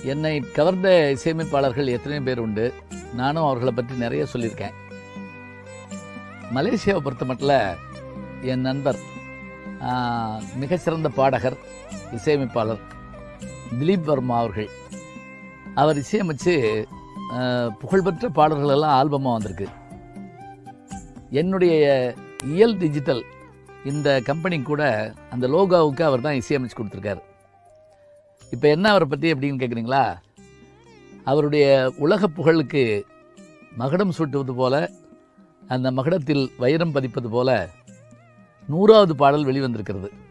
என்னை கவர்ந்த இசையமைப்பாளர்கள் எத்தனையோ பேர் உண்டு நானும் அவர்களை பற்றி நிறைய சொல்லியிருக்கேன் மலேசியாவை பொறுத்த மட்டும் என் நண்பர் ஆஹ், மிகச்சிறந்த பாடகர் இசையமைப்பாளர் திலீப் வர்மா அவர்கள் அவர் இசையமைச்சு ஆஹ், புகழ்பெற்ற பாடல்கள் எல்லாம் ஆல்பமாக வந்திருக்கு என்னுடைய இயல் டிஜிட்டல் இந்த கம்பெனி கூட அந்த லோகோவுக்கு அவர் தான் இசையமைச்சு கொடுத்துருக்காரு இப்போ என்ன அவரை பற்றி அப்படின்னு கேட்குறீங்களா அவருடைய உலக புகழுக்கு மகுடம் சூட்டுவது போல அந்த மகுடத்தில் வைரம் பதிப்பது போல நூறாவது பாடல் வெளிவந்திருக்கிறது